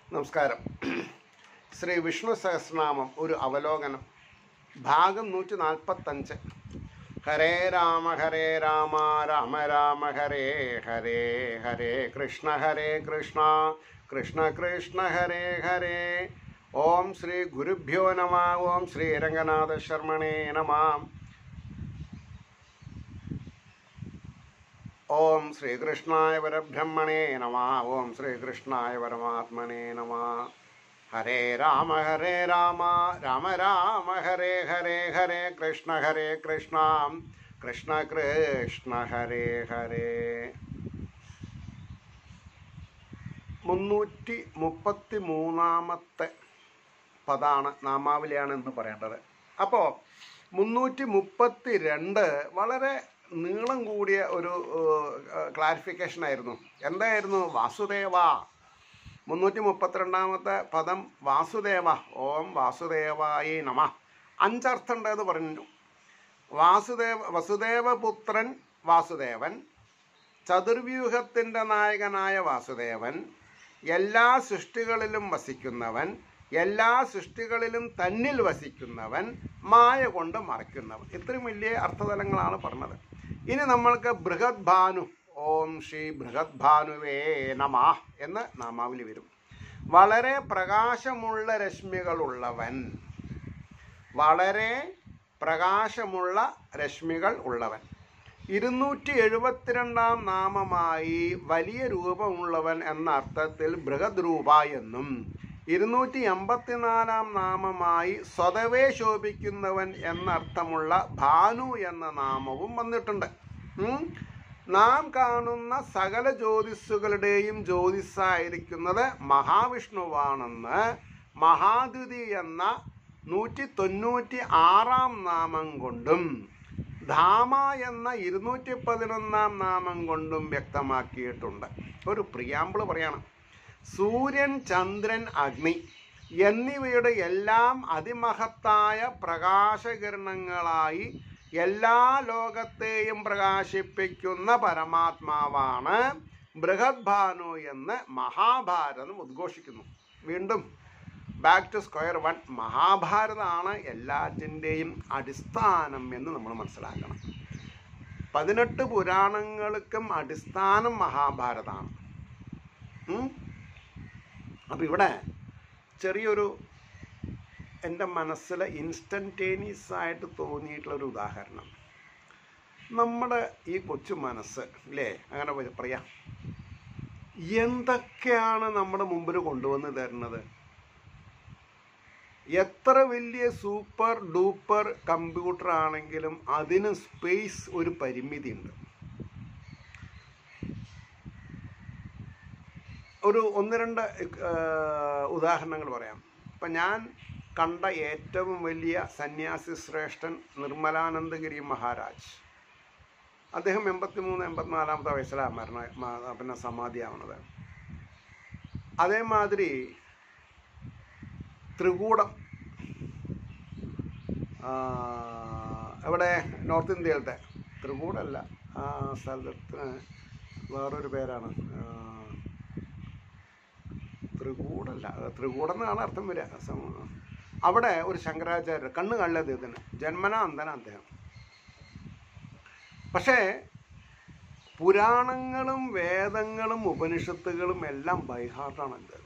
നമസ്കാരം ശ്രീ വിഷ്ണു സഹസ്രനാമം ഒരു അവലോകനം ഭാഗം നൂറ്റി നാൽപ്പത്തഞ്ച് ഹരേ രാമ ഹരേ രാമ രാമ രാമ ഹരേ ഹരേ ഹരേ കൃഷ്ണ ഹരേ കൃഷ്ണ കൃഷ്ണ കൃഷ്ണ ഹരേ ഹരേ ഓം ശ്രീ ഗുരുഭ്യോ നമ ഓം ശ്രീ രംഗനാഥ ശർമ്മണേ നമ ഓം ശ്രീകൃഷ്ണായ പരബ്രഹ്മണേ നമ ഓം ശ്രീകൃഷ്ണായ പരമാത്മനേ നമ ഹരേ രാമ ഹരേ രാമ രാമ രാമ ഹരേ ഹരേ ഹരേ കൃഷ്ണ ഹരേ കൃഷ്ണ കൃഷ്ണ കൃഷ്ണ ഹരേ ഹരേ മുന്നൂറ്റി മുപ്പത്തി മൂന്നാമത്തെ പദാണ് നാമാവലിയാണ് എന്ന് പറയേണ്ടത് അപ്പോൾ മുന്നൂറ്റി മുപ്പത്തി രണ്ട് വളരെ നീളം കൂടിയ ഒരു ക്ലാരിഫിക്കേഷൻ ആയിരുന്നു എന്തായിരുന്നു വാസുദേവ മുന്നൂറ്റി മുപ്പത്തിരണ്ടാമത്തെ പദം വാസുദേവ ഓം വാസുദേവായി നമ അഞ്ചർത്ഥം ഉണ്ടെന്ന് പറഞ്ഞു വാസുദേവ വസുദേവപുത്രൻ വാസുദേവൻ ചതുർവ്യൂഹത്തിൻ്റെ നായകനായ വാസുദേവൻ എല്ലാ സൃഷ്ടികളിലും വസിക്കുന്നവൻ എല്ലാ സൃഷ്ടികളിലും തന്നിൽ വസിക്കുന്നവൻ മായ കൊണ്ട് മറയ്ക്കുന്നവൻ ഇത്രയും വലിയ അർത്ഥതലങ്ങളാണ് പറഞ്ഞത് ഇനി നമ്മൾക്ക് ബൃഹത് ഭാനു ഓം ശ്രീ ബൃഹത് ഭാനുവേ നമ എന്ന് നാമാവലി വരും വളരെ പ്രകാശമുള്ള രശ്മികളുള്ളവൻ വളരെ പ്രകാശമുള്ള രശ്മികൾ ഉള്ളവൻ ഇരുന്നൂറ്റി എഴുപത്തിരണ്ടാം നാമമായി വലിയ രൂപമുള്ളവൻ എന്ന അർത്ഥത്തിൽ ബൃഹദ് രൂപ എന്നും ഇരുന്നൂറ്റി എൺപത്തിനാലാം നാമമായി സ്വതവേ ശോഭിക്കുന്നവൻ എന്നർത്ഥമുള്ള ഭാനു എന്ന നാമവും വന്നിട്ടുണ്ട് ഉം. നാം കാണുന്ന സകല ജ്യോതിസ്സുകളുടെയും ജ്യോതിസ്സായിരിക്കുന്നത് മഹാവിഷ്ണുവാണെന്ന് മഹാദ്യുതി എന്ന നൂറ്റി തൊണ്ണൂറ്റി ആറാം നാമം കൊണ്ടും ധാമ എന്ന ഇരുന്നൂറ്റി പതിനൊന്നാം നാമം കൊണ്ടും വ്യക്തമാക്കിയിട്ടുണ്ട് ഒരു പ്രിയാമ്പിള് പറയണം സൂര്യൻ ചന്ദ്രൻ അഗ്നി എന്നിവയുടെ എല്ലാം അതിമഹത്തായ പ്രകാശകിരണങ്ങളായി എല്ലാ ലോകത്തെയും പ്രകാശിപ്പിക്കുന്ന പരമാത്മാവാണ് ബൃഹത് ഭാനു എന്ന് മഹാഭാരതം ഉദ്ഘോഷിക്കുന്നു വീണ്ടും ബാക്ക് ടു സ്ക്വയർ വൺ മഹാഭാരതമാണ് എല്ലാറ്റിൻ്റെയും അടിസ്ഥാനം എന്ന് നമ്മൾ മനസ്സിലാക്കണം പതിനെട്ട് പുരാണങ്ങൾക്കും അടിസ്ഥാനം മഹാഭാരതമാണ് അപ്പം ഇവിടെ ചെറിയൊരു എൻ്റെ മനസ്സിൽ ഇൻസ്റ്റൻറ്റേനിയസ് ആയിട്ട് തോന്നിയിട്ടുള്ളൊരു ഉദാഹരണം നമ്മുടെ ഈ കൊച്ചു മനസ്സ് അല്ലേ അങ്ങനെ പ- പറയാം എന്തൊക്കെയാണ് നമ്മുടെ മുമ്പിൽ കൊണ്ടുവന്ന് തരുന്നത് എത്ര വലിയ സൂപ്പർ ഡൂപ്പർ കമ്പ്യൂട്ടർ ആണെങ്കിലും അതിന് സ്പേസ് ഒരു പരിമിതി ഉണ്ട് ഒരു ഒന്ന് രണ്ട് ഏഹ്, ഉദാഹരണങ്ങൾ പറയാം ഇപ്പം ഞാൻ കണ്ട ഏറ്റവും വലിയ സന്യാസി ശ്രേഷ്ഠൻ നിർമ്മലാനന്ദഗിരി മഹാരാജ് അദ്ദേഹം എൺപത്തി മൂന്ന് എൺപത്തിനാലാമത്തെ വയസ്സിലാണ് മരണ മ- പിന്നെ സമാധിയാവുന്നത് അതേമാതിരി ത്രികൂടം ആ, എവിടെ നോർത്ത് ഇന്ത്യയിലത്തെ ത്രികൂടല്ല ആ സ്ഥലത്ത് വേറൊരു പേരാണ് ആ, ത്രികൂടല്ല ത്രികൂടം എന്നാണ് അർത്ഥം വരിക സം- അവിടെ ഒരു ശങ്കരാചാര്യർ കണ്ണ് കാണില്ല അദ്ദേഹത്തിന് ജന്മന അന്ധന അദ്ദേഹം പക്ഷേ പുരാണങ്ങളും വേദങ്ങളും ഉപനിഷത്തുകളും എല്ലാം ബൈഹാർട്ടാണ് അദ്ദേഹത്തിന്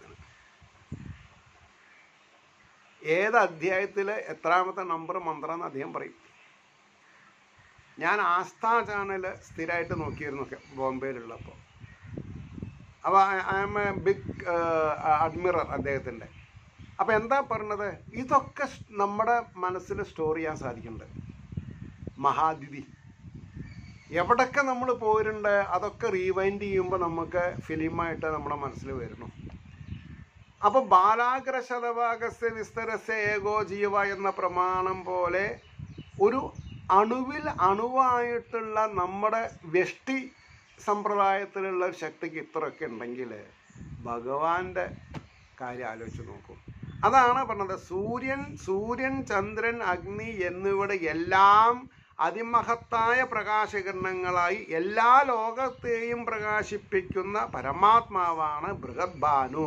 ഏത് അധ്യായത്തിൽ എത്രാമത്തെ നമ്പർ മന്ത്രം എന്ന് അദ്ദേഹം പറയും ഞാൻ ആസ്ഥാ ചാനൽ സ്ഥിരമായിട്ട് നോക്കിയിരുന്നു ഒക്കെ ബോംബെയിലുള്ളപ്പോൾ അപ്പോൾ I am a big admirer അദ്ദേഹത്തിൻ്റെ അപ്പോൾ എന്താ പറഞ്ഞത് ഇതൊക്കെ സ് നമ്മുടെ മനസ്സിൽ സ്റ്റോർ ചെയ്യാൻ സാധിക്കുന്നുണ്ട് മഹാദിതി എവിടൊക്കെ നമ്മൾ പോയിട്ടുണ്ട് അതൊക്കെ റീവൈൻഡ് ചെയ്യുമ്പോൾ നമുക്ക് ഫിലിമായിട്ട് നമ്മുടെ മനസ്സിൽ വരുന്നു അപ്പോൾ ബാലാഗ്ര ശതഭാഗസ്യ വിസ്തരസ്യ ഏകോ ജീവ എന്ന പ്രമാണം പോലെ ഒരു അണുവിൽ അണുവായിട്ടുള്ള നമ്മുടെ വ്യഷ്ടി സമ്പ്രദായത്തിലുള്ള ഒരു ശക്തിക്ക് ഇത്രയൊക്കെ ഉണ്ടെങ്കിൽ ഭഗവാന്റെ കാര്യം ആലോചിച്ച് നോക്കൂ അതാണ് പറഞ്ഞത് സൂര്യൻ സൂര്യൻ ചന്ദ്രൻ അഗ്നി എന്നിവയുടെ എല്ലാം അതിമഹത്തായ പ്രകാശകിരണങ്ങളായി എല്ലാ ലോകത്തെയും പ്രകാശിപ്പിക്കുന്ന പരമാത്മാവാണ് ബൃഹത് ഭാനു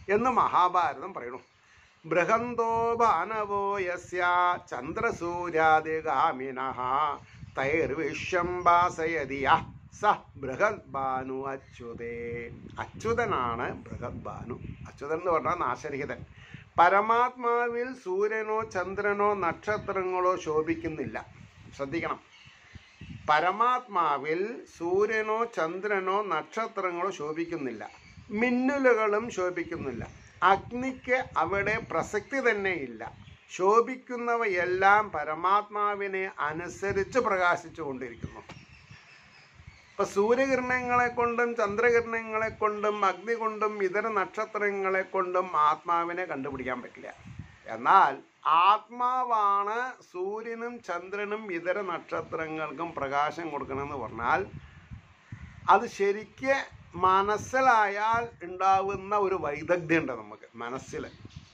എന്ന് മഹാഭാരതം പറയുന്നു ബൃഹന്തോ ബാനവോ യസ്യ ചന്ദ്രസൂര്യാദിഗാമിന തൈർവിശ്വം ഭാസയതിയ സ ബൃഹത് ഭാനു അച്യുതേ അച്യുതനാണ് ബൃഹത് ഭാനു അച്യുതൻ എന്ന് പറഞ്ഞാൽ നാശരഹിതൻ പരമാത്മാവിൽ സൂര്യനോ ചന്ദ്രനോ നക്ഷത്രങ്ങളോ ശോഭിക്കുന്നില്ല ശ്രദ്ധിക്കണം പരമാത്മാവിൽ സൂര്യനോ ചന്ദ്രനോ നക്ഷത്രങ്ങളോ ശോഭിക്കുന്നില്ല മിന്നലുകളും ശോഭിക്കുന്നില്ല അഗ്നിക്ക് അവിടെ പ്രസക്തി തന്നെയില്ല ശോഭിക്കുന്നവയെല്ലാം പരമാത്മാവിനെ അനുസരിച്ച് പ്രകാശിച്ചു കൊണ്ടിരിക്കുന്നു ഇപ്പൊ സൂര്യകിരണങ്ങളെ കൊണ്ടും ചന്ദ്രകിരണങ്ങളെ കൊണ്ടും അഗ്നി കൊണ്ടും ഇതര നക്ഷത്രങ്ങളെ കൊണ്ടും ആത്മാവിനെ കണ്ടുപിടിക്കാൻ പറ്റില്ല എന്നാൽ ആത്മാവാണ് സൂര്യനും ചന്ദ്രനും ഇതര നക്ഷത്രങ്ങൾക്കും പ്രകാശം കൊടുക്കണമെന്ന് പറഞ്ഞാൽ അത് ശരിക്ക് മനസ്സിലായാൽ ഉണ്ടാവുന്ന ഒരു വൈദഗ്ധ്യം ഉണ്ട് നമുക്ക് മനസ്സിൽ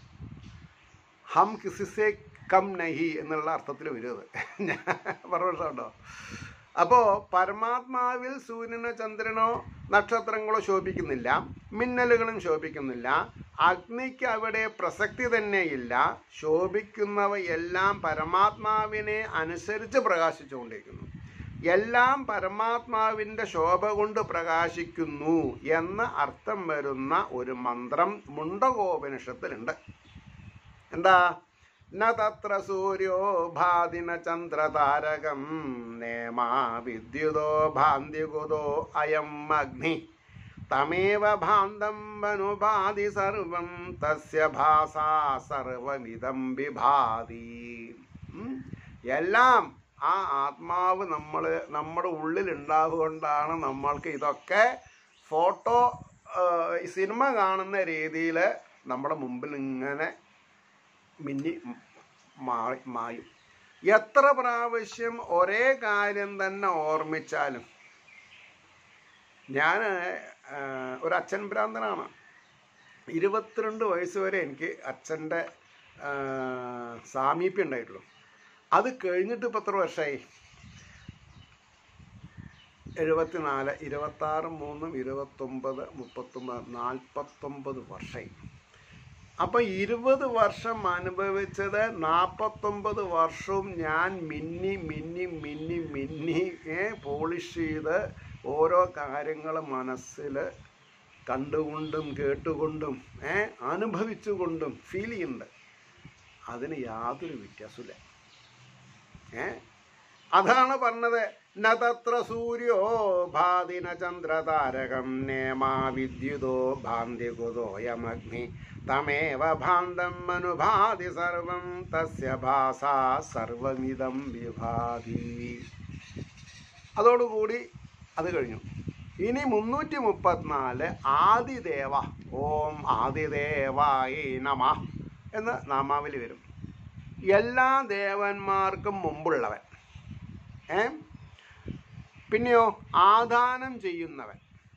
ഹം കിസിസെ കം നഹി എന്നുള്ള അർത്ഥത്തിൽ വരുന്നത് ഞാൻ പറഞ്ഞോ അപ്പോൾ പരമാത്മാവിൽ സൂര്യനോ ചന്ദ്രനോ നക്ഷത്രങ്ങളോ ശോഭിക്കുന്നില്ല മിന്നലുകളും ശോഭിക്കുന്നില്ല അഗ്നിക്ക് അവിടെ പ്രസക്തി തന്നെയില്ല ശോഭിക്കുന്നവയെല്ലാം പരമാത്മാവിനെ അനുസരിച്ച് പ്രകാശിച്ചുകൊണ്ടിരിക്കുന്നു എല്ലാം പരമാത്മാവിൻ്റെ ശോഭ കൊണ്ട് പ്രകാശിക്കുന്നു എന്ന അർത്ഥം വരുന്ന ഒരു മന്ത്രം മുണ്ടകോപനിഷത്തിലുണ്ട് എന്താ ന തത്ര സൂര്യോ ഭാതി ന ചന്ദ്രതാരകം നേമാ വിദ്യുതോ ഭാന്തികുതോ അയം അഗ്നി തമേവ ഭാന്തം വനുഭാതി സർവം തസ്യ ഭാസാ സർവമിതം വിഭാതി ഉം. എല്ലാം ആ ആത്മാവ് നമ്മൾ നമ്മുടെ ഉള്ളിൽ ഉണ്ടാവുകൊണ്ടാണ് നമ്മൾക്ക് ഇതൊക്കെ ഫോട്ടോ ഈ സിനിമ കാണുന്ന രീതിയിൽ നമ്മുടെ മുമ്പിൽ ഇങ്ങനെ മിന്നി മാറി മായും എത്ര പ്രാവശ്യം ഒരേ കാര്യം തന്നെ ഓർമ്മിച്ചാലും ഞാൻ ഒരു അച്ഛൻ ഭ്രാന്തനാണ് ഇരുപത്തിരണ്ട് വയസ്സ് വരെ എനിക്ക് അച്ഛൻ്റെ സാമീപ്യം ഉണ്ടായിട്ടുള്ളൂ അത് കഴിഞ്ഞിട്ട് ഇപ്പം എത്ര വർഷമായി എഴുപത്തിനാല് ഇരുപത്താറ് മൂന്നും ഇരുപത്തൊമ്പത് മുപ്പത്തൊമ്പത് നാൽപ്പത്തൊമ്പത് വർഷമായി അപ്പം ഇരുപത് വർഷം അനുഭവിച്ചത് നാൽപ്പത്തൊമ്പത് വർഷവും ഞാൻ മിന്നി മിന്നി മിന്നി മിന്നി ഏ, പോളിഷ് ചെയ്ത് ഓരോ കാര്യങ്ങൾ മനസ്സിൽ കണ്ടുകൊണ്ടും കേട്ടുകൊണ്ടും ഏ, അനുഭവിച്ചുകൊണ്ടും ഫീൽ ചെയ്യുന്നുണ്ട് അതിന് യാതൊരു വ്യത്യാസമില്ല ഏ അതാണ് പറഞ്ഞത് ന തത്ര സൂര്യോ ഭാതി ന ചന്ദ്രതാരകം നേമാ വിദ്യുതോ ഭാന്തികുതോയമഗ്നി തമേവ ഭാന്തം അനുഭാതി സർവം തസ്യ ഭാസാ സർവമിതം വിഭാതി അതോടുകൂടി അത് കഴിഞ്ഞു ഇനി മുന്നൂറ്റി മുപ്പത്തിനാല് ആദിദേവ ഓം ആദിദേവായി നമ എന്ന് നാമാവലി വരും എല്ലാ ദേവന്മാർക്കും മുമ്പുള്ളവൻ ഏ പിന്നെയോ ആദാനം ചെയ്യുന്നവൻ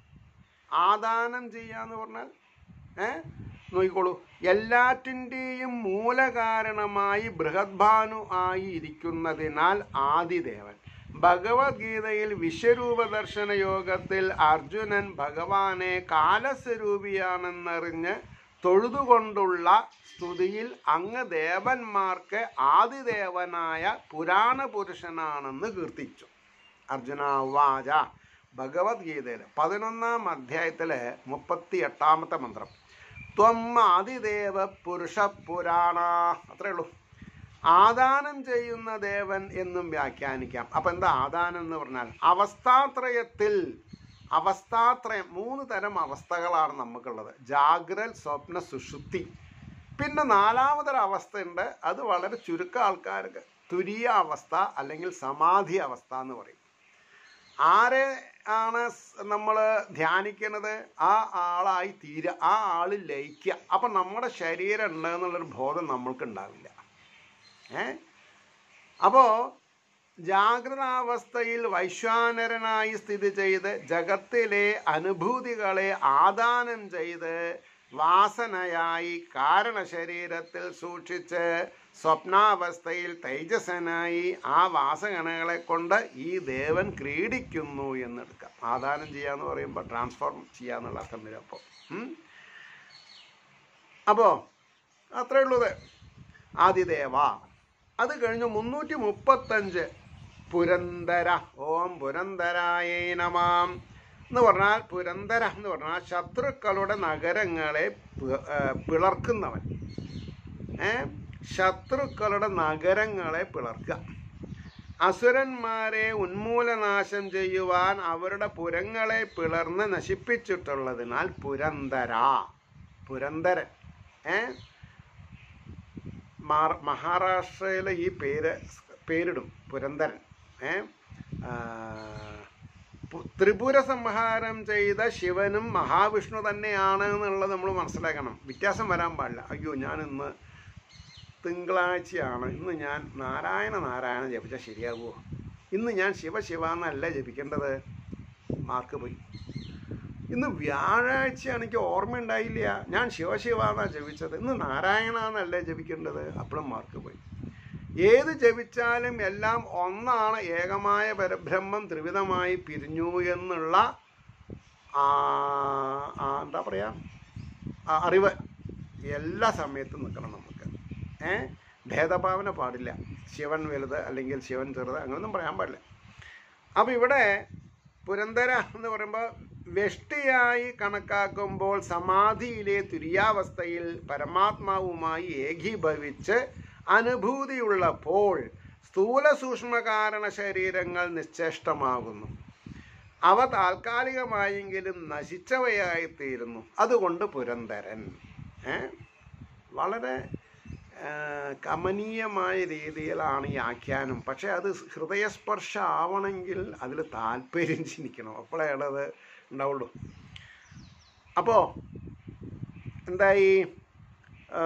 ആദാനം ചെയ്യാന്ന് പറഞ്ഞാൽ ഏ നോക്കിക്കോളൂ എല്ലാറ്റിൻ്റെയും മൂലകാരണമായി ബൃഹദ്ഭാനു ആയി ഇരിക്കുന്നതിനാൽ ആദിദേവൻ ഭഗവത്ഗീതയിൽ വിശ്വരൂപ ദർശന യോഗത്തിൽ അർജുനൻ ഭഗവാനെ കാലസ്വരൂപിയാണെന്നറിഞ്ഞ് തൊഴുതുകൊണ്ടുള്ള സ്തുതിയിൽ അങ്ങ് ദേവന്മാർക്ക് ആദിദേവനായ പുരാണ പുരുഷനാണെന്ന് കീർത്തിച്ചു അർജുന വാച ഭഗവത്ഗീതയിൽ പതിനൊന്നാം അധ്യായത്തിലെ മുപ്പത്തി എട്ടാമത്തെ മന്ത്രം ത്വം ആദിദേവ പുരുഷ പുരാണ അത്രേ ഉള്ളൂ ആദാനം ചെയ്യുന്ന ദേവൻ എന്നും വ്യാഖ്യാനിക്കാം അപ്പം എന്താ ആദാനം എന്ന് പറഞ്ഞാൽ അവസ്ഥാത്രയത്തിൽ അവസ്ഥാത്രയം മൂന്ന് തരം അവസ്ഥകളാണ് നമുക്കുള്ളത് ജാഗ്രൽ സ്വപ്ന സുഷുപ്തി പിന്നെ നാലാമതൊരു അവസ്ഥയുണ്ട് അത് വളരെ ചുരുക്കം ആൾക്കാർക്ക് തുരിയ അവസ്ഥ അല്ലെങ്കിൽ സമാധി അവസ്ഥ എന്ന് പറയും ആരെ ആണ് നമ്മൾ ധ്യാനിക്കുന്നത് ആ ആളായി തീരുക ആ ആൾ ലയിക്കുക അപ്പം നമ്മുടെ ശരീരം ഉണ്ട് എന്നുള്ളൊരു ബോധം നമ്മൾക്ക് ഉണ്ടാവില്ല ഏ അപ്പോൾ ജാഗ്രതാവസ്ഥയിൽ വൈശ്വാനരനായി സ്ഥിതി ചെയ്ത് ജഗത്തിലെ അനുഭൂതികളെ ആദാനം ചെയ്ത് വാസനയായി കാരണശരീരത്തിൽ സൂക്ഷിച്ച് സ്വപ്നാവസ്ഥയിൽ തേജസ്സനായി ആ വാസഗണകളെ കൊണ്ട് ഈ ദേവൻ ക്രീഡിക്കുന്നു എന്നെടുക്കാം ആദാനം ചെയ്യാന്ന് പറയുമ്പോൾ ട്രാൻസ്ഫോർം ചെയ്യാന്നുള്ള അർത്ഥം വരും അപ്പോൾ അപ്പോൾ അത്രേ ഉള്ളത് ആദിദേവ അത് കഴിഞ്ഞ് മുന്നൂറ്റി മുപ്പത്തഞ്ച് പുരന്തര ഓം പുരന്തരായ നമാം എന്ന് പറഞ്ഞാൽ പുരന്തര എന്ന് പറഞ്ഞാൽ ശത്രുക്കളുടെ നഗരങ്ങളെ പി- ഏ, പിളർക്കുന്നവൻ ഏ ശത്രുക്കളുടെ നഗരങ്ങളെ പിളർക്കുക അസുരന്മാരെ ഉന്മൂലനാശം ചെയ്യുവാൻ അവരുടെ പുരങ്ങളെ പിളർന്ന് നശിപ്പിച്ചിട്ടുള്ളതിനാൽ പുരന്തര പുരന്തരൻ ഏ മാർ- മഹാരാഷ്ട്രയിലെ ഈ പേര് പേരിടും പുരന്തരൻ ഏ ആ, പു- ത്രിപുര സംഹാരം ചെയ്ത ശിവനും മഹാവിഷ്ണു തന്നെയാണ് എന്നുള്ളത് നമ്മൾ മനസ്സിലാക്കണം വ്യത്യാസം വരാൻ പാടില്ല അയ്യോ ഞാൻ ഇന്ന് തിങ്കളാഴ്ചയാണ് ഇന്ന് ഞാൻ നാരായണ നാരായണ ജപിച്ചാൽ ശരിയാകുമോ ഇന്ന് ഞാൻ ശിവ ശിവ എന്നല്ല ജപിക്കേണ്ടത് മാർക്ക് പോയി ഇന്ന് വ്യാഴാഴ്ചയാണ് എനിക്ക് ഓർമ്മയുണ്ടായില്ല ഞാൻ ശിവശിവ എന്നാണ് ജപിച്ചത് ഇന്ന് നാരായണ എന്നല്ലേ ജപിക്കേണ്ടത് അപ്പോഴും മാർക്ക് പോയി ഏത് ജപിച്ചാലും എല്ലാം ഒന്നാണ് ഏകമായ പരബ്രഹ്മം ത്രിവിധമായി പിരിഞ്ഞു എന്നുള്ള ആ, ആ, എന്താ പറയുക ആ, അറിവ് എല്ലാ സമയത്തും നിൽക്കണം നമുക്ക് ഏ ഭേദഭാവന പാടില്ല ശിവൻ വലുത് അല്ലെങ്കിൽ ശിവൻ ചെറുത് അങ്ങനെയൊന്നും പറയാൻ പാടില്ല അപ്പോൾ ഇവിടെ പുരന്തര എന്ന് പറയുമ്പോൾ വെഷ്ടിയായി കണക്കാക്കുമ്പോൾ സമാധിയിലെ തുര്യാവസ്ഥയിൽ പരമാത്മാവുമായി ഏകീഭവിച്ച് അനുഭൂതിയുള്ളപ്പോൾ സ്ഥൂല സൂക്ഷ്മകാരണ ശരീരങ്ങൾ നിശ്ചേഷ്ടമാകുന്നു അവ താൽക്കാലികമായെങ്കിലും നശിച്ചവയായിത്തീരുന്നു അതുകൊണ്ട് പുരന്തരൻ ഏ? വളരെ ആ, കമനീയമായ രീതിയിലാണ് ഈ ആഖ്യാനം പക്ഷേ അത് ഹൃദയസ്പർശം ആവണമെങ്കിൽ അതിൽ താല്പര്യം ജനിക്കണം അപ്പോഴേ അത് ഉണ്ടാവുള്ളൂ അപ്പോൾ എന്തായി ആ,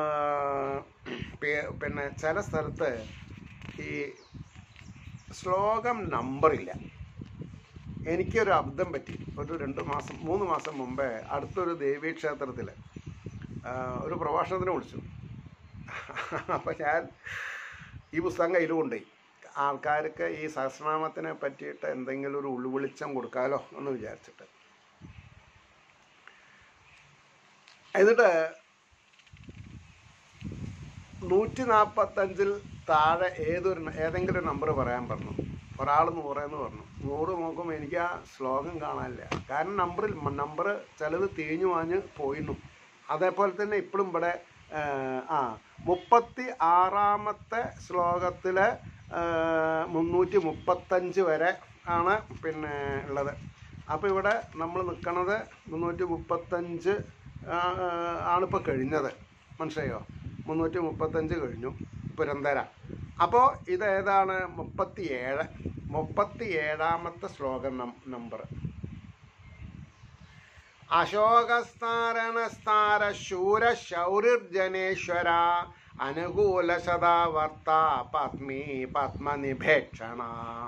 പി- പിന്നെ ചില സ്ഥലത്ത് ഈ ശ്ലോകം നമ്പറില്ല എനിക്കൊരു അബദ്ധം പറ്റി ഒരു രണ്ട് മാസം മൂന്ന് മാസം മുമ്പേ അടുത്തൊരു ദേവീക്ഷേത്രത്തിൽ ഒരു പ്രഭാഷണത്തിന് വിളിച്ചു അപ്പോൾ ഞാൻ ഈ പുസ്തകം കയ്യിൽ കൊണ്ടുപോയി ആൾക്കാർക്ക് ഈ സഹസ്രനാമത്തിനെ പറ്റിയിട്ട് എന്തെങ്കിലും ഒരു ഉൾവിളിച്ചം കൊടുക്കാലോ എന്ന് വിചാരിച്ചിട്ട് എന്നിട്ട് നൂറ്റി നാൽപ്പത്തഞ്ചിൽ താഴെ ഏതൊരു ന- ഏതെങ്കിലും ഒരു നമ്പർ പറയാൻ പറഞ്ഞു ഒരാൾ നൂറെന്ന് പറഞ്ഞു നൂറ് നോക്കുമ്പോൾ എനിക്ക് ആ ശ്ലോകം കാണാനില്ല കാരണം നമ്പറിൽ നമ്പർ ചിലത് തേഞ്ഞു വാഞ്ഞ് പോയിരുന്നു അതേപോലെ തന്നെ ഇപ്പോഴും ഇവിടെ ആ, ആ മുപ്പത്തി ആറാമത്തെ ശ്ലോകത്തിൽ മുന്നൂറ്റി മുപ്പത്തഞ്ച് വരെ ആണ് പിന്നെ ഉള്ളത് അപ്പോൾ ഇവിടെ നമ്മൾ നിൽക്കണത് മുന്നൂറ്റി മുപ്പത്തഞ്ച് ആണിപ്പോൾ കഴിഞ്ഞത് മനസ്സിലായോ മുന്നൂറ്റി മുപ്പത്തഞ്ച് കഴിഞ്ഞു പുരന്തര അപ്പോൾ ഇത് ഏതാണ് മുപ്പത്തി ഏഴ് മുപ്പത്തി ഏഴാമത്തെ ശ്ലോകം നമ്പർ അശോകസ്ഥാരണസ്ഥാര ശൂര ശൗരിർജനേശ്വര അനുകൂല സദാവർത്ത പത്മീ പത്മനിഭേക്ഷണ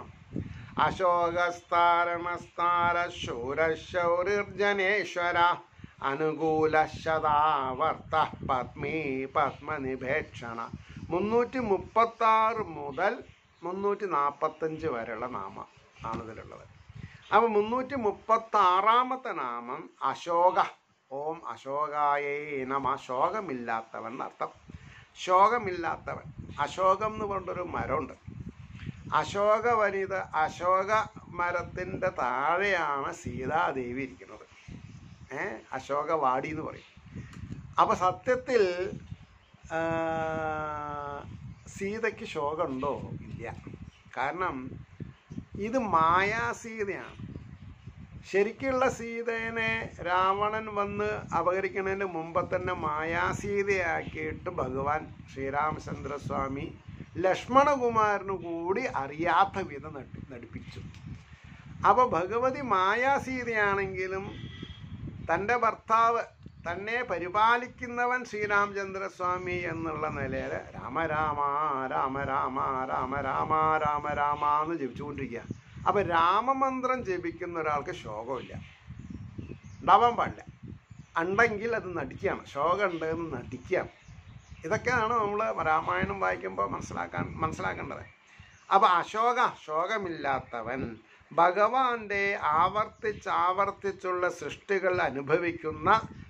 അശോകസ്ഥാരണസ്ഥാര ശൂര ശൗരിർജനേശ്വര അനുകൂല ശതാവർത്ത പത്മീ പത്മനിഭേക്ഷണ മുന്നൂറ്റി മുപ്പത്താറ് മുതൽ മുന്നൂറ്റി നാൽപ്പത്തഞ്ച് വരെയുള്ള നാമം ആണ് ഇതിലുള്ളത് അപ്പോൾ മുന്നൂറ്റി മുപ്പത്തി ആറാമത്തെ നാമം അശോക ഓം അശോകായേ നമ ശോകമില്ലാത്തവൻ എന്നർത്ഥം ശോകമില്ലാത്തവൻ അശോകം എന്ന് പറഞ്ഞൊരു മരമുണ്ട് അശോക വനിത അശോക മരത്തിൻ്റെ താഴെയാണ് സീതാദേവി ഇരിക്കുന്നത് ഏ അശോകവാടി എന്ന് പറയും അപ്പോൾ സത്യത്തിൽ ആ, സീതയ്ക്ക് ശോകമുണ്ടോ ഇല്ല കാരണം ഇത് മായാസീതയാണ് ശരിക്കുള്ള സീതേനെ രാവണൻ വന്ന് അപഹരിക്കുന്നതിന് മുമ്പ് തന്നെ മായാസീതയാക്കിയിട്ട് ഭഗവാൻ ശ്രീരാമചന്ദ്രസ്വാമി ലക്ഷ്മണകുമാരനു കൂടി അറിയാത്ത വിധം നടി നടിപ്പിച്ചു അപ്പോൾ ഭഗവതി മായാസീതയാണെങ്കിലും തൻ്റെ ഭർത്താവ് തന്നെ പരിപാലിക്കുന്നവൻ ശ്രീരാമചന്ദ്രസ്വാമി എന്നുള്ള നിലയിൽ രാമ രാമ രാമ രാമ രാമ രാമ രാമ രാമ എന്ന് ജപിച്ചുകൊണ്ടിരിക്കുക അപ്പം രാമമന്ത്രം ജപിക്കുന്ന ഒരാൾക്ക് ശോകമില്ല ഉണ്ടാവാൻ പാടില്ല ഉണ്ടെങ്കിൽ അത് നടിക്കുകയാണ് ശോകം ഉണ്ട് എന്ന് നടിക്കുകയാണ് ഇതൊക്കെയാണ് നമ്മൾ രാമായണം വായിക്കുമ്പോൾ മനസ്സിലാക്കാൻ മനസ്സിലാക്കേണ്ടത് അപ്പോൾ അശോക ശോകമില്ലാത്തവൻ ഭഗവാന്റെ ആവർത്തിച്ച് ആവർത്തിച്ചുള്ള സൃഷ്ടികൾ അനുഭവിക്കുന്ന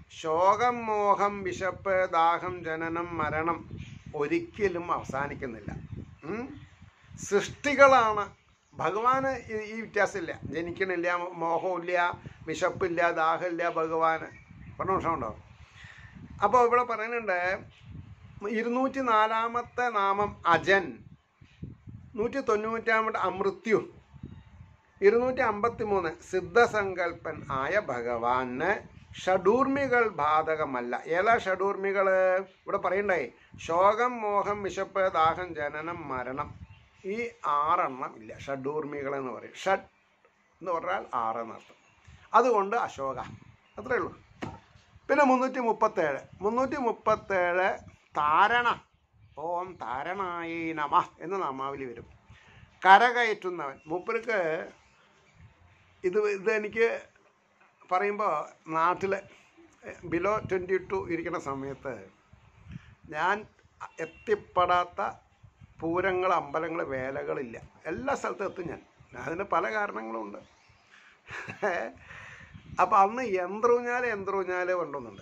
ശോകം മോഹം വിശപ്പ് ദാഹം ജനനം മരണം ഒരിക്കലും അവസാനിക്കുന്നില്ല ഉം? സൃഷ്ടികളാണ് ഭഗവാന് ഈ ഈ വ്യത്യാസമില്ല ജനിക്കണില്ല മോഹമില്ല വിശപ്പില്ല ദാഹമില്ല ഭഗവാന് പറഞ്ഞ പ്രശ്നമുണ്ടോ അപ്പോൾ ഇവിടെ പറയുന്നുണ്ട് ഇരുന്നൂറ്റി നാലാമത്തെ നാമം അജൻ നൂറ്റി തൊണ്ണൂറ്റാമത്തെ അമൃത്യു ഇരുന്നൂറ്റി അമ്പത്തി മൂന്ന് സിദ്ധസങ്കല്പൻ ആയ ഭഗവാന് ഷഡൂർമികൾ ബാധകമല്ല ഏതാ ഷഡൂർമികൾ ഇവിടെ പറയണ്ടേ ശോകം മോഹം വിശപ്പ് ദാഹം ജനനം മരണം ഈ ആറെണ്ണം ഇല്ല ഷഡൂർമികൾ എന്ന് പറയും ഷഡ് എന്ന് പറഞ്ഞാൽ ആറ് എന്നർത്ഥം അതുകൊണ്ട് അശോക അത്രേ ഉള്ളൂ പിന്നെ മുന്നൂറ്റി മുപ്പത്തേഴ് മുന്നൂറ്റി മുപ്പത്തേഴ് താരണ ഓം താരണായി നമ എന്ന് നാമാവലി വരും കരകയറ്റുന്നവൻ മൂപ്പർക്ക് ഇത് ഇത് എനിക്ക് പറയുമ്പോൾ നാട്ടിൽ ബിലോ ട്വൻറ്റി ടു ഇരിക്കുന്ന സമയത്ത് ഞാൻ എത്തിപ്പെടാത്ത പൂരങ്ങൾ അമ്പലങ്ങൾ വേലകളില്ല എല്ലാ സ്ഥലത്തും എത്തും ഞാൻ അതിന് പല കാരണങ്ങളുണ്ട് അപ്പം അന്ന് യന്ത്രൂഞ്ഞാല് യന്ത്രൂഞ്ഞാല് കൊണ്ടുവന്നുണ്ട്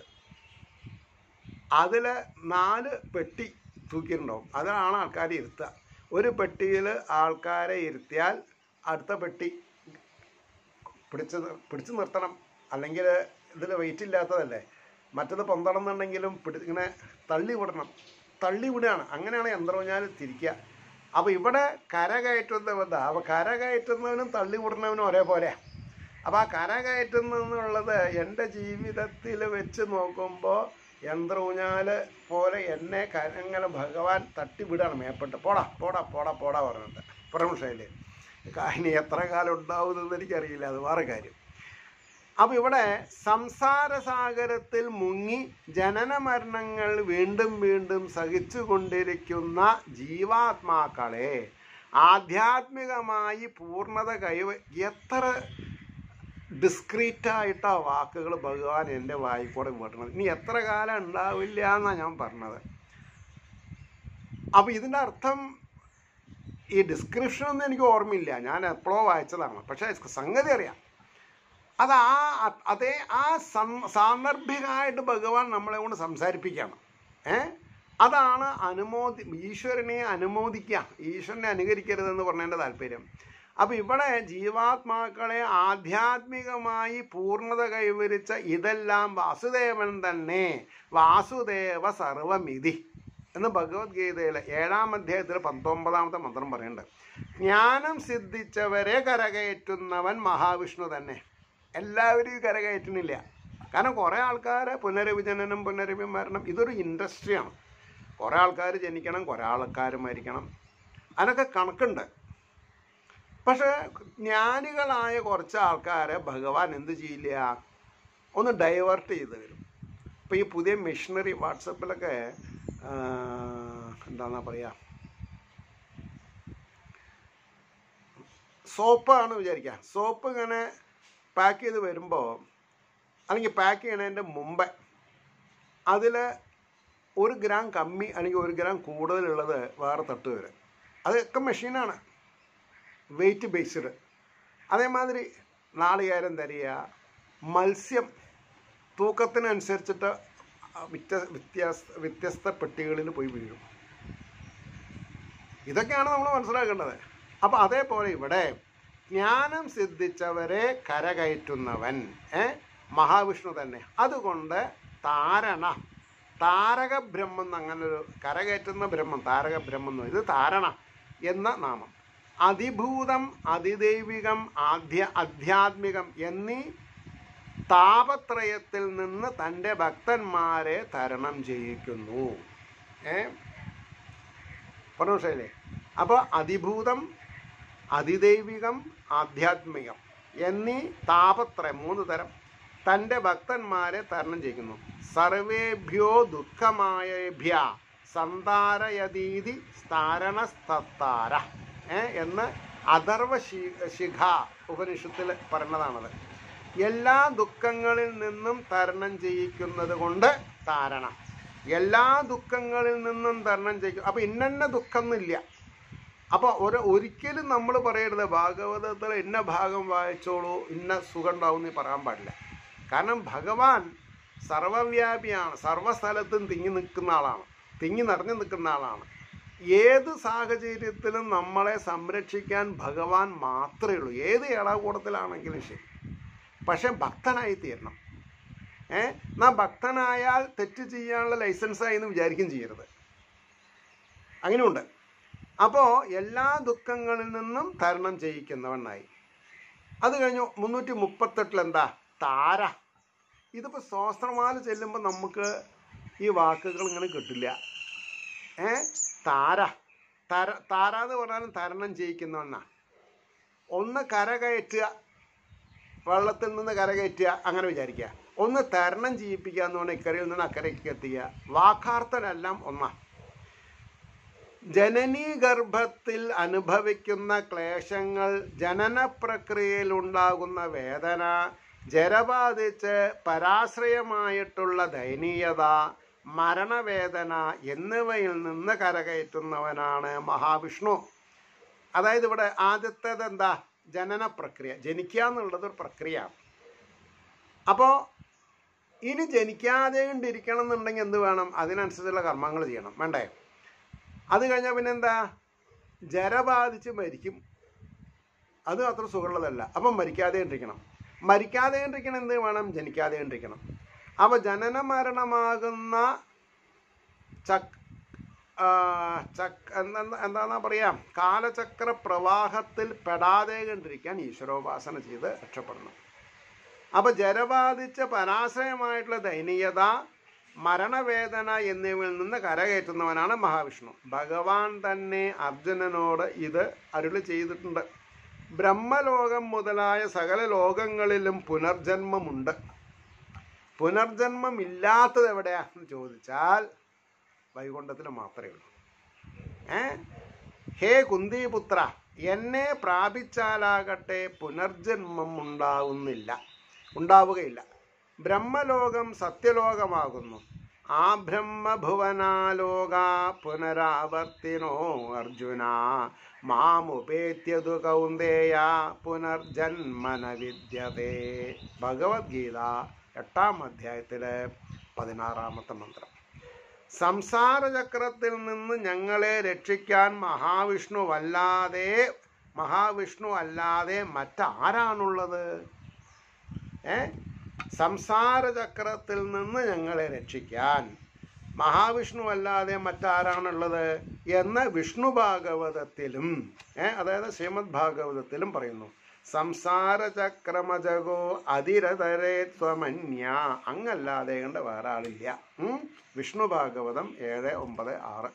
അതിൽ നാല് പെട്ടി തൂക്കിയിട്ടുണ്ടാവും അതിലാണ് ആൾക്കാരെ ഇരുത്തുക ഒരു പെട്ടിയിൽ ആൾക്കാരെ ഇരുത്തിയാൽ അടുത്ത പെട്ടി പിടിച്ച് നിർ- പിടിച്ച് നിർത്തണം അല്ലെങ്കിൽ ഇതിൽ വെയിറ്റ് ഇല്ലാത്തതല്ലേ മറ്റത് പൊന്തണം എന്നുണ്ടെങ്കിലും പിടി ഇങ്ങനെ തള്ളി വിടണം തള്ളി വിടുകയാണ് അങ്ങനെയാണ് യന്ത്രൂഞ്ഞാൽ തിരിക്കുക അപ്പോൾ ഇവിടെ കര കയറ്റുന്നവൻ അപ്പോൾ കര കയറ്റുന്നവനും തള്ളി വിടുന്നവനും ഒരേപോലെയാണ് അപ്പോൾ ആ കര കയറ്റുന്നെന്നുള്ളത് എൻ്റെ ജീവിതത്തിൽ വെച്ച് നോക്കുമ്പോൾ യന്ത്രൂഞ്ഞാൽ പോലെ എന്നെ കരങ്ങനെ ഭഗവാൻ തട്ടിവിടാണ് മേപ്പെട്ട് പോടാ പോടാ പോടാ പോടാ പറഞ്ഞിട്ട് പ്രമുഷയില് ഇനി എത്ര കാലം ഉണ്ടാവുമെന്ന് എനിക്കറിയില്ല അത് വേറെ കാര്യം അപ്പോൾ ഇവിടെ സംസാര സാഗരത്തിൽ മുങ്ങി ജനന മരണങ്ങൾ വീണ്ടും വീണ്ടും സഹിച്ചു കൊണ്ടിരിക്കുന്ന ജീവാത്മാക്കളെ ആധ്യാത്മികമായി പൂർണ്ണത കൈവ എത്ര ഡിസ്ക്രീറ്റായിട്ടാ വാക്കുകൾ ഭഗവാൻ എൻ്റെ വായിക്കൂടെ വിടണത് ഇനി എത്ര കാലം ഉണ്ടാവില്ല എന്നാണ് ഞാൻ പറഞ്ഞത് അപ്പോൾ ഇതിൻ്റെ അർത്ഥം ഈ ഡിസ്ക്രിപ്ഷൻ ഒന്നും എനിക്ക് ഓർമ്മയില്ല ഞാൻ എപ്പോഴോ വായിച്ചതാണ് പക്ഷേ സംഗതി അറിയാം അത് ആ അതേ ആ സം സാന്ദർഭികമായിട്ട് ഭഗവാൻ നമ്മളെ കൊണ്ട് സംസാരിപ്പിക്കണം ഏ അതാണ് അനുമോദി ഈശ്വരനെ അനുമോദിക്കുക ഈശ്വരനെ അനുകരിക്കരുതെന്ന് പറഞ്ഞതിൻ്റെ താല്പര്യം അപ്പം ഇവിടെ ജീവാത്മാക്കളെ ആധ്യാത്മികമായി പൂർണ്ണത കൈവരിച്ച ഇതെല്ലാം വാസുദേവൻ തന്നെ വാസുദേവ സർവമിതി എന്ന് ഭഗവത്ഗീതയിലെ ഏഴാം അധ്യായത്തിൽ പത്തൊമ്പതാമത്തെ മന്ത്രം പറയുന്നുണ്ട് ജ്ഞാനം സിദ്ധിച്ചവരെ കരകയറ്റുന്നവൻ മഹാവിഷ്ണു തന്നെ എല്ലാവരും കരകയറ്റുന്നില്ല കാരണം കുറേ ആൾക്കാർ പുനരവിജനനം പുനരവിമരണം ഇതൊരു ഇൻഡസ്ട്രിയാണ് കുറേ ആൾക്കാർ ജനിക്കണം കുറേ ആൾക്കാർ മരിക്കണം അതിനൊക്കെ കണക്കുണ്ട് പക്ഷേ ജ്ഞാനികളായ കുറച്ച് ആൾക്കാരെ ഭഗവാൻ എന്ത് ചെയ്യില്ല ഒന്ന് ഡൈവേർട്ട് ചെയ്ത് വരും ഇപ്പോൾ ഈ പുതിയ മെഷീനറി വാട്സപ്പിലൊക്കെ എന്താണെന്നാ പറയുക സോപ്പാണ് വിചാരിക്കുക സോപ്പ് ഇങ്ങനെ പാക്ക് ചെയ്ത് വരുമ്പോൾ അല്ലെങ്കിൽ പാക്ക് ചെയ്യണതിൻ്റെ മുമ്പേ അതിൽ ഒരു ഗ്രാം കമ്മി അല്ലെങ്കിൽ ഒരു ഗ്രാം കൂടുതലുള്ളത് വേറെ തട്ട് വരും അതൊക്കെ മെഷീനാണ് വെയിറ്റ് ബേസ്ഡ് അതേമാതിരി നാളികേരം തരിക മത്സ്യം തൂക്കത്തിനനുസരിച്ചിട്ട് വ്യത്യ വ്യത്യാസ വ്യത്യസ്ത പെട്ടികളിൽ പോയി വീഴും ഇതൊക്കെയാണ് നമ്മൾ മനസ്സിലാക്കേണ്ടത് അപ്പം അതേപോലെ ഇവിടെ ജ്ഞാനം സിദ്ധിച്ചവരെ കരകയറ്റുന്നവൻ ഏ മഹാവിഷ്ണു തന്നെ അതുകൊണ്ട് താരണ താരക ബ്രഹ്മം അങ്ങനൊരു കരകയറ്റുന്ന ബ്രഹ്മം താരക ബ്രഹ്മം എന്ന് ഇത് താരണ എന്ന നാമം അതിഭൂതം അതിദൈവികം ആധ്യ അധ്യാത്മികം എന്നീ താപത്രയത്തിൽ നിന്ന് തൻ്റെ ഭക്തന്മാരെ തരണം ചെയ്യിക്കുന്നു ഏ പറഞ്ഞു ശൈലേ അപ്പോൾ അതിഭൂതം അതിദൈവികം ആധ്യാത്മികം എന്നീ താപത്രയം മൂന്ന് തരം തൻ്റെ ഭക്തന്മാരെ തരണം ചെയ്യുന്നു സർവേഭ്യോ ദുഃഖമായേഭ്യ സന്താരയതീതി സ്ഥാരണസ്തത്താര ഏ എന്ന് അഥർവ ശി ശിഖ ഉപനിഷത്തിൽ പറഞ്ഞതാണത് എല്ലാ ദുഃഖങ്ങളിൽ നിന്നും തരണം ചെയ്യിക്കുന്നത് കൊണ്ട് താരണ എല്ലാ ദുഃഖങ്ങളിൽ നിന്നും തരണം ചെയ്യും അപ്പോൾ ഇന്നന്ന ദുഃഖം എന്നില്ല അപ്പോൾ ഒരു ഒരിക്കലും നമ്മൾ പറയരുത് ഭാഗവതത്തിൽ ഇന്ന ഭാഗം വായിച്ചോളൂ ഇന്ന സുഖം ഉണ്ടാവും എന്ന് പറയാൻ പാടില്ല കാരണം ഭഗവാൻ സർവവ്യാപിയാണ് സർവ്വസ്ഥലത്തും തിങ്ങി നിൽക്കുന്ന ആളാണ് തിങ്ങി നിറഞ്ഞു നിൽക്കുന്ന ആളാണ് ഏത് സാഹചര്യത്തിലും നമ്മളെ സംരക്ഷിക്കാൻ ഭഗവാൻ മാത്രമേ ഉള്ളൂ ഏത് ഇളകൂടത്തിലാണെങ്കിലും ശരി പക്ഷെ ഭക്തനായി തീരണം ഏ നാം ഭക്തനായാൽ തെറ്റ് ചെയ്യാനുള്ള ലൈസൻസായി എന്ന് വിചാരിക്കും ചെയ്യരുത് അങ്ങനെയുണ്ട് അപ്പോൾ എല്ലാ ദുഃഖങ്ങളിൽ നിന്നും തരണം ചെയ്യിക്കുന്നവനായി അത് കഴിഞ്ഞു മുന്നൂറ്റി മുപ്പത്തെട്ടിൽ എന്താ താര ഇതിപ്പോൾ സ്വാസ്ത്രമാല ചെല്ലുമ്പോൾ നമുക്ക് ഈ വാക്കുകൾ ഇങ്ങനെ കിട്ടില്ല ഏ താര തര താര എന്ന് പറഞ്ഞാലും തരണം ചെയ്യിക്കുന്നവനാ ഒന്ന് കരകയറ്റുക വെള്ളത്തിൽ നിന്ന് കരകയറ്റുക അങ്ങനെ വിചാരിക്കുക ഒന്ന് തരണം ചെയ്യിപ്പിക്കുക എന്ന് പറഞ്ഞാൽ ഇക്കരയിൽ നിന്ന് അക്കരയ്ക്ക് എത്തിക്കുക വാക്കാർത്ഥനെല്ലാം ഒന്നാ ജനനീ ഗർഭത്തിൽ അനുഭവിക്കുന്ന ക്ലേശങ്ങൾ ജനന പ്രക്രിയയിൽ ഉണ്ടാകുന്ന വേദന ജരബാധിച്ച് പരാശ്രയമായിട്ടുള്ള ദയനീയത മരണവേദന എന്നിവയിൽ നിന്ന് കരകയറ്റുന്നവനാണ് മഹാവിഷ്ണു അതായത് ഇവിടെ ആദ്യത്തേത് എന്താ ജനന പ്രക്രിയ ജനിക്കുക എന്നുള്ളത് ഒരു പ്രക്രിയയാണ് അപ്പോൾ ഇനി ജനിക്കാതെ കൊണ്ടിരിക്കണം എന്നുണ്ടെങ്കിൽ എന്ത് വേണം അതിനനുസരിച്ചുള്ള കർമ്മങ്ങൾ ചെയ്യണം വേണ്ടേ അത് കഴിഞ്ഞാൽ പിന്നെ എന്താ ജര ബാധിച്ച് മരിക്കും അത് അത്ര സുഖമുള്ളതല്ല അപ്പം മരിക്കാതെ ഇരിക്കണം മരിക്കാതെ ഇരിക്കണം എന്ത് വേണം ജനിക്കാതെ ഇരിക്കണം അപ്പോൾ ജനന മരണമാകുന്ന ചക് ആ, ചക് എന്താ എന്താന്നാ പറയാ കാലചക്ര പ്രവാഹത്തിൽ പെടാതെ കണ്ടിരിക്കാൻ ഈശ്വരോപാസന ചെയ്ത് രക്ഷപ്പെടണം അപ്പൊ ജരബാധിച്ച പരാശ്രയമായിട്ടുള്ള ദയനീയത മരണവേദന എന്നിവയിൽ നിന്ന് കരകയറ്റുന്നവനാണ് മഹാവിഷ്ണു ഭഗവാൻ തന്നെ അർജുനനോട് ഇത് അരുളി ചെയ്തിട്ടുണ്ട് ബ്രഹ്മലോകം മുതലായ സകല ലോകങ്ങളിലും പുനർജന്മമുണ്ട് പുനർജന്മം ഇല്ലാത്തത് എവിടെയാണെന്ന് ചോദിച്ചാൽ വൈകുണ്ഠത്തിൽ മാത്രമേ ഉള്ളൂ ഏ ഹേ കുന്തിപുത്ര എന്നെ പ്രാപിച്ചാലാകട്ടെ പുനർജന്മം ഉണ്ടാവുന്നില്ല ഉണ്ടാവുകയില്ല ബ്രഹ്മലോകം സത്യലോകമാകുന്നു ആ ബ്രഹ്മഭുവനാലോക പുനരാവർത്തിനോ അർജുന മാമുപേത്യതു കൗന്ദേയ പുനർജന്മന വിദ്യതേ ഭഗവത്ഗീത എട്ടാം അധ്യായത്തിലെ പതിനാറാമത്തെ മന്ത്രം സംസാരചക്രത്തിൽ നിന്ന് ഞങ്ങളെ രക്ഷിക്കാൻ മഹാവിഷ്ണു വല്ലാതെ മഹാവിഷ്ണു അല്ലാതെ മറ്റാരാണുള്ളത് ഏ സംസാരചക്രത്തിൽ നിന്ന് ഞങ്ങളെ രക്ഷിക്കാൻ മഹാവിഷ്ണു അല്ലാതെ മറ്റാരാണുള്ളത് എന്ന് വിഷ്ണു ഭാഗവതത്തിലും ഏ അതായത് ശ്രീമദ് ഭാഗവതത്തിലും പറയുന്നു സംസാരചക്രമജകോ അതിരതരേ ത്വമന്യ അങ്ങല്ലാതെ കണ്ട് വേറെ ആളില്ല ഉം? വിഷ്ണു ഭാഗവതം ഏഴ് ഒമ്പത് ആറ്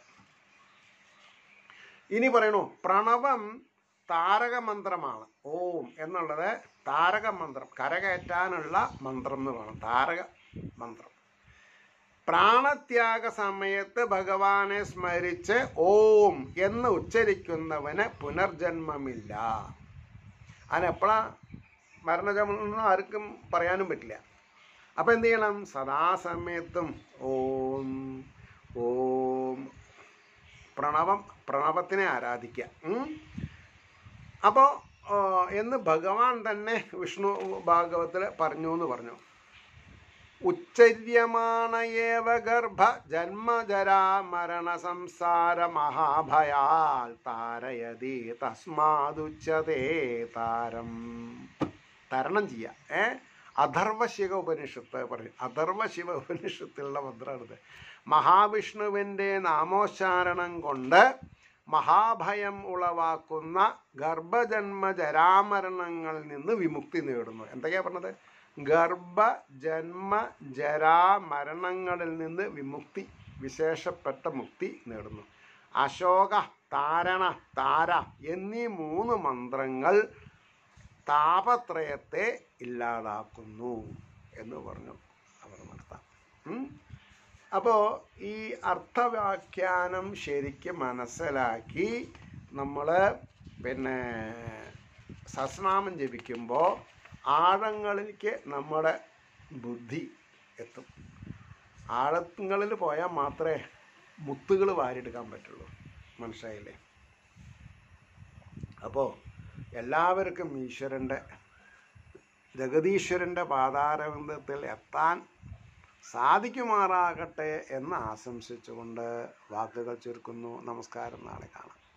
ഇനി പറയണു പ്രണവം താരക മന്ത്രമാണ് ഓം എന്നുള്ളത് താരക മന്ത്രം കരകയറ്റാനുള്ള മന്ത്രം എന്ന് വേണം താരക മന്ത്രം പ്രാണത്യാഗ സമയത്ത് ഭഗവാനെ സ്മരിച്ച് ഓം എന്ന് ഉച്ചരിക്കുന്നവന് പുനർജന്മമില്ല അതിനെപ്പോഴാ മരണജന്മം ആർക്കും പറയാനും പറ്റില്ല അപ്പം എന്ത് ചെയ്യണം സദാസമയത്തും ഓം ഓം പ്രണവം പ്രണവത്തിനെ ആരാധിക്കുക ഉം. അപ്പോൾ എന്ന് ഭഗവാൻ തന്നെ വിഷ്ണു ഭാഗവത്തിൽ പറഞ്ഞു എന്ന് പറഞ്ഞു ഉച്ചര്യമാണയേവ ഗർഭ ജന്മജരാ മരണ സംസാര മഹാഭയാൽ താരയതി തസ്മാതുച്ചതേ താരം തരണം ചെയ്യുക ഏ അഥർവശിവ ഉപനിഷത്ത് പറയും അഥർവശിവ ഉപനിഷത്തിലുള്ള മന്ത്രമാണിത് മഹാവിഷ്ണുവിൻ്റെ നാമോച്ചാരണം കൊണ്ട് മഹാഭയം ഉളവാക്കുന്ന ഗർഭജന്മ ജരാമരണങ്ങളിൽ നിന്ന് വിമുക്തി നേടുന്നു എന്തൊക്കെയാ പറഞ്ഞത് ഗർഭ ജന്മ ജരാ മരണങ്ങളിൽ നിന്ന് വിമുക്തി വിശേഷപ്പെട്ട മുക്തി നേടുന്നു അശോക താരണ താര എന്നീ മൂന്ന് മന്ത്രങ്ങൾ താപത്രയത്തെ ഇല്ലാതാക്കുന്നു എന്ന് പറഞ്ഞു അവർ നടത്താം ഉം? അപ്പോൾ ഈ അർത്ഥവ്യാഖ്യാനം ശരിക്കും മനസ്സിലാക്കി നമ്മൾ പിന്നെ സസ്നാമം ജപിക്കുമ്പോൾ ആഴങ്ങളിലേക്ക് നമ്മുടെ ബുദ്ധി എത്തും ആഴങ്ങളിൽ പോയാൽ മാത്രമേ മുത്തുകൾ വാരിയെടുക്കാൻ പറ്റുള്ളൂ മനസ്സിലായില്ലേ അപ്പോൾ എല്ലാവർക്കും ഈശ്വരൻ്റെ ജഗതീശ്വരൻ്റെ പാതാരബന്ധത്തിൽ എത്താൻ സാധിക്കുമാറാകട്ടെ എന്ന് ആശംസിച്ചുകൊണ്ട് വാക്കുകൾ ചുരുക്കുന്നു നമസ്കാരം നാളെ കാണാം